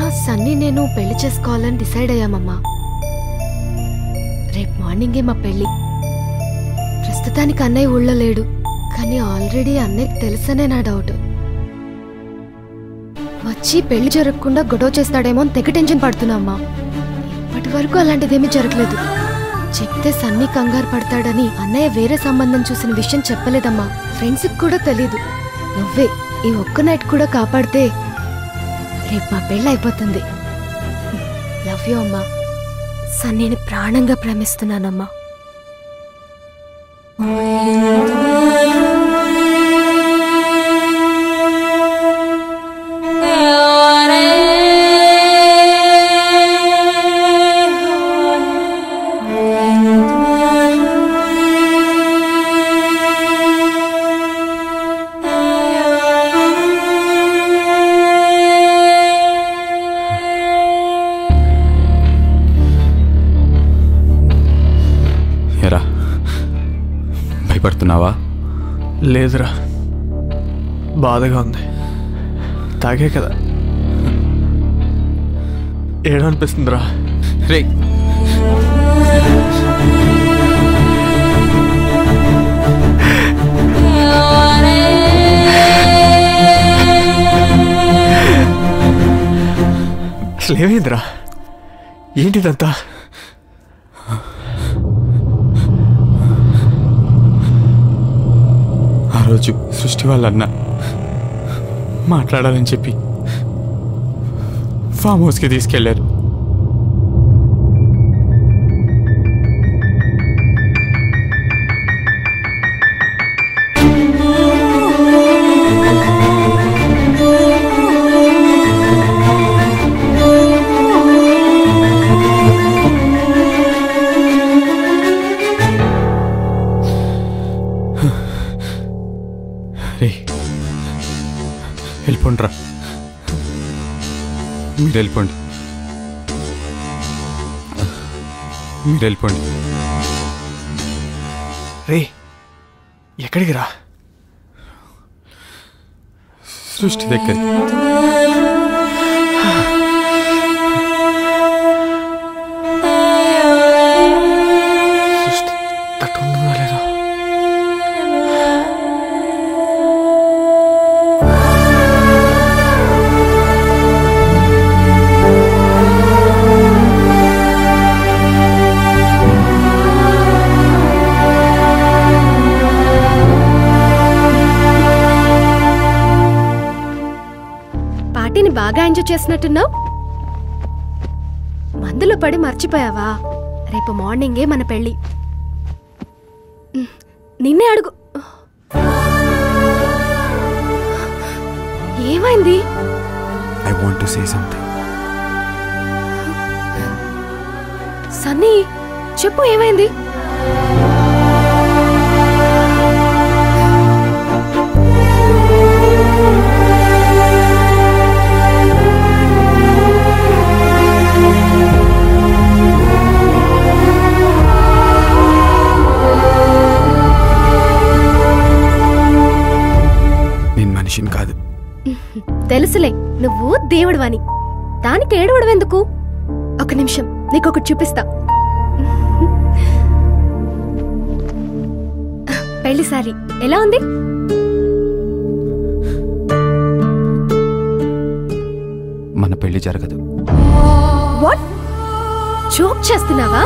సన్నీ నేను పెళ్లి చేసుకోవాలని డిసైడ్ అయ్యామమ్మా రేపు మార్నింగే మా పెళ్లి ప్రస్తుతానికి అన్నయ్య ఊళ్ళో లేడు కానీ ఆల్రెడీ అన్నయ్యకి తెలుసనే నా డౌట్ వచ్చి పెళ్లి జరగకుండా గొడవ చేస్తాడేమో అని తెగ టెన్షన్ పడుతున్నా అమ్మా ఇప్పటి వరకు అలాంటిదేమీ జరగలేదు చెప్తే సన్నీ కంగారు పడతాడని అన్నయ్య వేరే సంబంధం చూసిన విషయం చెప్పలేదమ్మా ఫ్రెండ్స్కి కూడా తెలీదు నువ్వే ఈ ఒక్క నైట్ కూడా కాపాడితే రేపు మా పెళ్ళి అయిపోతుంది లవ్ యూ అమ్మా సన్నీని ప్రాణంగా ప్రేమిస్తున్నానమ్మా ఎరా భయపడుతున్నావా లేదురా బాధగా ఉంది తాగే కదా ఏడనిపిస్తుందిరా రే అసలు ఏమైందిరా ఏంటిదంతా ఆ రోజు సృష్టి వాళ్ళన్న మాట్లాడాలని చెప్పి ఫామ్ హౌస్కి తీసుకెళ్లారు రే వెళ్ళిపోండిరా మీరు వెళ్ళిపోండి మీరు వెళ్ళిపోండి రే ఎక్కడికి రా సృష్టి దగ్గర సృష్టి తట్టుందో లేదో పార్టీని బాగా ఎంజాయ్ చేసినట్టున్నావు మందులో పడి మర్చిపోయావా రేపు మార్నింగే మన పెళ్ళి ఉమ్, నిన్నే అడుగు ఏమైంది I want to say something Sunny చెప్పు ఏమైంది నేను మనిషిని కాదు తెలుసులే నువ్వు దేవుడివని దానికి ఏడవడం ఎందుకు ఒక నిమిషం నీకొకటి చూపిస్తా పెళ్లి సారీ ఎలా ఉంది మన పెళ్లి జరగదు వాట్ జోక్ చేస్తున్నావా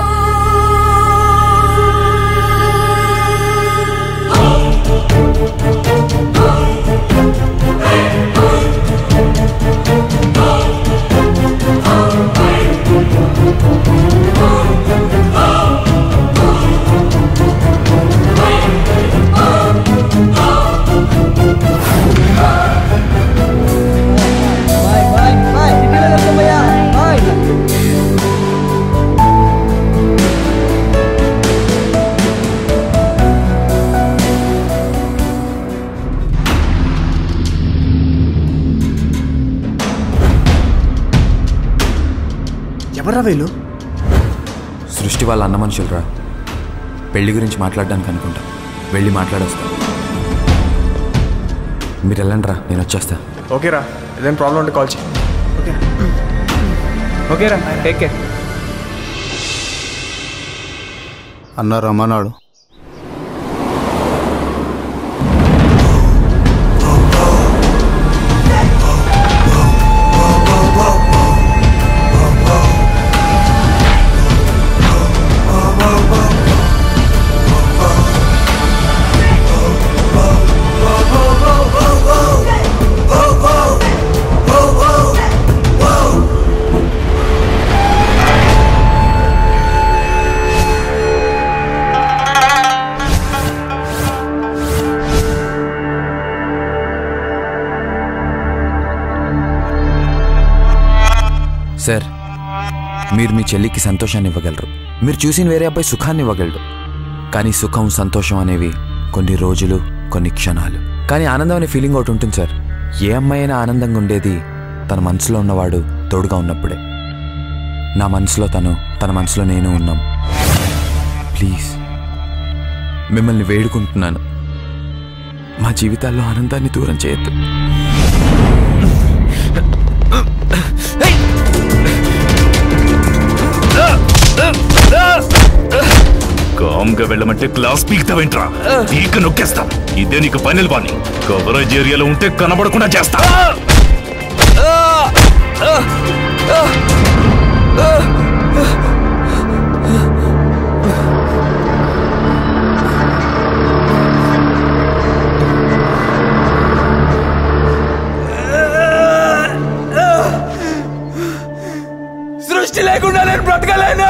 ఎవరా వీళ్ళు సృష్టి వాళ్ళ అన్న మనుషులరా పెళ్లి గురించి మాట్లాడడానికి అనుకుంటా వెళ్ళి మాట్లాడొస్తా మీరు వెళ్ళండి రా నేను వచ్చేస్తా ఓకేరా ఏదైనా ప్రాబ్లం ఉంటే కాల్ చేయి ఓకే ఓకేరా టేక్ కేర్ అన్న రమ్మన్నాడు సార్ మీరు మీ చెల్లికి సంతోషాన్ని ఇవ్వగలరు మీరు చూసిన వేరే అబ్బాయి సుఖాన్ని ఇవ్వగలరు కానీ సుఖం సంతోషం అనేవి కొన్ని రోజులు కొన్ని క్షణాలు కానీ ఆనందం అనే ఫీలింగ్ ఒకటి ఉంటుంది సార్ ఏ అమ్మాయి అయినా ఆనందంగా ఉండేది తన మనసులో ఉన్నవాడు తోడుగా ఉన్నప్పుడే నా మనసులో తను తన మనసులో నేను ఉన్నాం ప్లీజ్ మిమ్మల్ని వేడుకుంటున్నాను మా జీవితాల్లో ఆనందాన్ని దూరం చేయొద్దు కామ్గా వెళ్ళమంటే క్లాస్ పీకుతావేంట్రా పీక నొక్కేస్తా ఇదే నీకు పైనల్ పని కవరేజ్ ఏరియాలో ఉంటే కనబడకుండా చేస్తా సృష్టి లేకుండా నేను బ్రతకలేను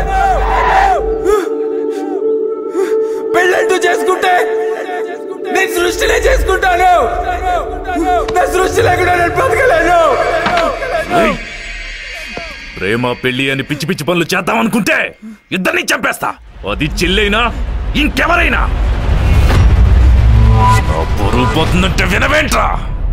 పెళ్ళంటూ చేసుకుంటే నేను సృష్టినే చేసుకుంటాను నా సృష్టి లేకుండా నేను బ్రతకలేను ఏయ్! ప్రేమ పెళ్లి అని పిచ్చి పిచ్చి పనులు చేద్దాం అనుకుంటే ఇద్దరిని చంపేస్తా అది చెల్లైనా ఇంకెవరైనా నా పొరుగు పోతుందంటే వినవేంట్రా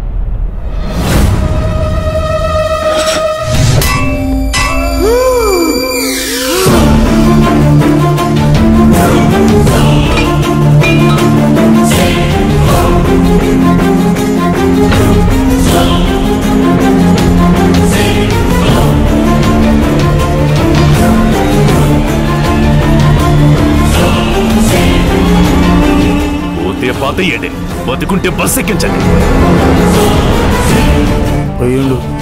పోతే పాత బతుకుంటే బస్ ఎక్కించండి పోయిండు